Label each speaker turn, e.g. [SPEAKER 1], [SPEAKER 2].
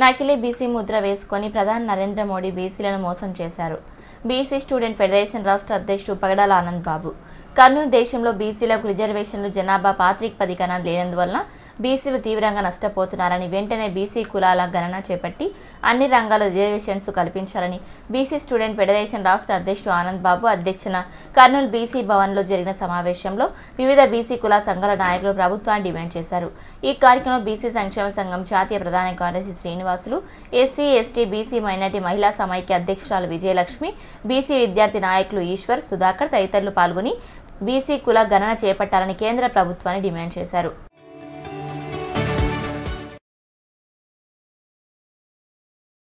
[SPEAKER 1] నకిలీ బీసీ ముద్ర వేసుకొని ప్రధాని నరేంద్ర మోడీ బీసీలను మోసం చేశారు బీసీ స్టూడెంట్ ఫెడరేషన్ రాష్ట్ర అధ్యక్షుడు పగడాల ఆనంద్ బాబు కర్నూలు దేశంలో బీసీలకు రిజర్వేషన్లు జనాభా పాత్రిక గణన లేనందువలన బీసీలు తీవ్రంగా నష్టపోతున్నారని వెంటనే బీసీ కులాల గణన చేపట్టి అన్ని రంగాల్లో రిజర్వేషన్స్ కల్పించాలని బీసీ స్టూడెంట్ ఫెడరేషన్ రాష్ట్ర అధ్యక్షుడు ఆనంద్ బాబు అధ్యక్షన కర్నూలు బీసీ భవన్లో జరిగిన సమావేశంలో వివిధ బీసీ కుల సంఘాల నాయకులు ప్రభుత్వాన్ని డిమాండ్ చేశారు ఈ కార్యక్రమంలో బీసీ సంక్షేమ సంఘం జాతీయ ప్రధాన కార్యదర్శి Srinivasulu SC ST BC minority మహిళా సమైక్య అధ్యక్షురాలు విజయలక్ష్మి బీసీ విద్యార్థి నాయకులు ఈశ్వర్ సుధాకర్ తదితరులు పాల్గొని బీసీ కుల గణన చేపట్టాలని కేంద్ర ప్రభుత్వాన్ని డిమాండ్ చేశారు